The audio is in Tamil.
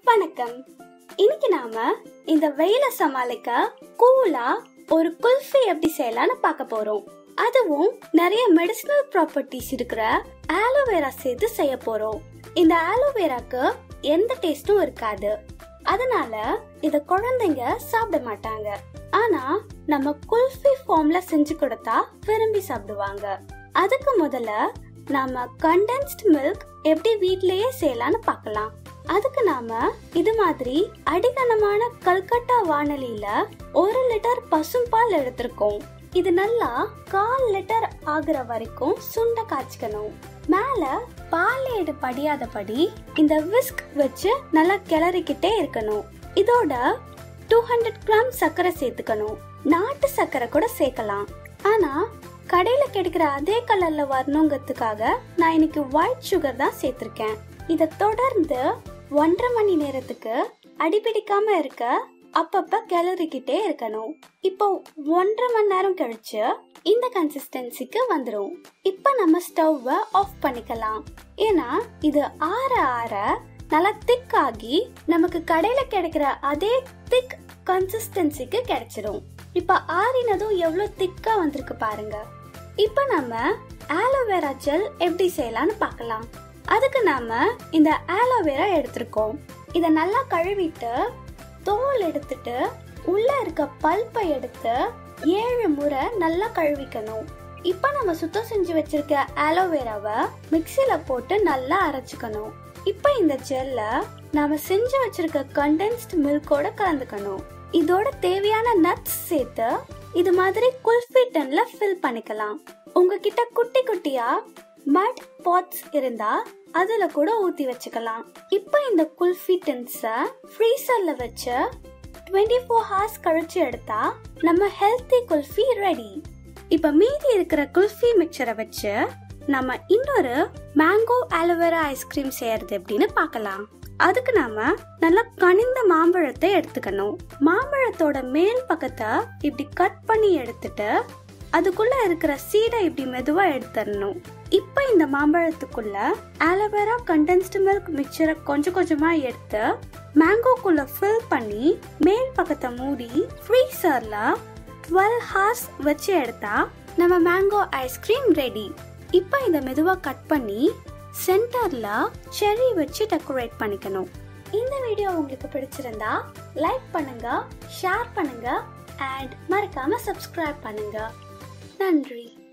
வணக்கம் இன்னைக்கு நாம இந்த வெயில சமாளிக்க கூலா ஒரு குல்ஃபி எப்படி செய்யலாம்னு பார்க்க போறோம் அதுவும் நிறைய மெடிசினல் ப்ராப்பர்ட்டிஸ் இருக்கிற ஆலோவேரா சேர்த்து செய்ய போறோம் இந்த ஆலோவேராக்கு எந்த டேஸ்டும் இருக்காது அதனால இத குழந்தைங்க சாப்பிட மாட்டாங்க ஆனா நம்ம குல்ஃபி ஃபார்ம்ல செஞ்சு கொடுத்தா விரும்பி சாப்பிடுவாங்க அதுக்கு முதல்ல நாம கண்டென்ஸ்ட் மில்க் எப்படி வீட்லயே செய்யலாம்னு பார்க்கலாம் அதுக்கு நாம இது மாதிரி அடிகனமான கல்கட்டா வானலியில ஒரு லிட்டர் பசும்பால் எடுத்திருக்கோம் இது நல்லா கால் லிட்டர் ஆகுற வரைக்கும் சுண்ட காய்ச்சிக்கணும் மேல பாலேடு படியாதபடி இந்த விஸ்க் வச்சு நல்லா கிளறிக்கிட்டே இருக்கணும் இதோட டூ ஹண்ட்ரட் கிராம் சர்க்கரை சேர்த்துக்கணும் நாட்டு சர்க்கரை கூட சேர்க்கலாம் ஆனா கடையில கிடைக்கிற அதே கலர்ல வரணுங்கிறதுக்காக நான் இன்னைக்கு ஒயிட் சுகர் தான் சேர்த்திருக்கேன் இத தொடர்ந்து ஒன்றரை மணி நேரத்துக்கு அடிபிடிக்காம இருக்க அப்பப்ப கிளறிக்கிட்டே இருக்கணும் இப்போ ஒன்றரை மணி நேரம் கழிச்சு இந்த கன்சிஸ்டன்சிக்கு வந்துரும் இப்போ நம்ம ஸ்டவ்வை ஆஃப் பண்ணிக்கலாம் ஏன்னா இது ஆற ஆற நல்லா திக் ஆகி நமக்கு கடையில கிடைக்கிற அதே திக் கன்சிஸ்டன்சிக்கு கிடைச்சிரும் இப்ப ஆறினதும் எவ்வளவு திக்கா வந்திருக்கு பாருங்க இப்ப நம்ம ஆலோவேரா ஜெல் எப்படி செய்யலாம்னு பார்க்கலாம் அதுக்கு நாம இந்த ஆலோவேரா எடுத்திருக்கோம் இத நல்லா கழுவிட்டு தோல் எடுத்துட்டு உள்ள இருக்க பல்பை எடுத்து ஏழு முறை நல்லா கழுவிக்கணும் இப்ப நம்ம சுத்தம் செஞ்சு வச்சிருக்க ஆலோவேராவை மிக்சில போட்டு நல்லா அரைச்சுக்கணும் இப்ப இந்த ஜெல்ல நாம செஞ்சு வச்சிருக்க கண்டென்ஸ்ட் மில்கோட கலந்துக்கணும் இதோட தேவையான நட்ஸ் சேர்த்து இது மாதிரி குல்ஃபி டன்ல ஃபில் பண்ணிக்கலாம் உங்ககிட்ட குட்டி குட்டியா மட் பாட்ஸ் இருந்தா அதுல கூட ஊத்தி வச்சுக்கலாம் இப்போ இந்த குல்ஃபி டின்ஸ ஃப்ரீசர்ல வச்சு டுவெண்ட்டி ஃபோர் ஹார்ஸ் கழிச்சு எடுத்தா நம்ம ஹெல்த்தி குல்ஃபி ரெடி இப்ப மீதி இருக்கிற குல்ஃபி மிக்சரை வச்சு நம்ம இன்னொரு மேங்கோ ஆலோவேரா ஐஸ்கிரீம் செய்யறது எப்படின்னு பார்க்கலாம் அதுக்கு நாம நல்லா கனிந்த மாம்பழத்தை எடுத்துக்கணும் மாம்பழத்தோட மேல் பக்கத்தை இப்படி கட் பண்ணி எடுத்துட்டு அதுக்குள்ள இருக்கிற சீடை இப்படி மெதுவா எடுத்துடணும் இப்போ இந்த மாம்பழத்துக்குள்ள ஆலோவேரா கண்டென்ஸ்டு மில்க் மிக்சரை கொஞ்சம் கொஞ்சமா எடுத்து மேங்கோக்குள்ள ஃபில் பண்ணி மேல் பக்கத்தை மூடி ஃப்ரீசர்ல டுவெல் ஹார்ஸ் வச்சு எடுத்தா நம்ம மேங்கோ ஐஸ்கிரீம் ரெடி இப்போ இதை மெதுவா கட் பண்ணி சென்டர்ல செர்ரி வச்சு டெக்கரேட் பண்ணிக்கணும் இந்த வீடியோ உங்களுக்கு பிடிச்சிருந்தா லைக் பண்ணுங்க ஷேர் பண்ணுங்க அண்ட் மறக்காம சப்ஸ்கிரைப் பண்ணுங்க நன்றி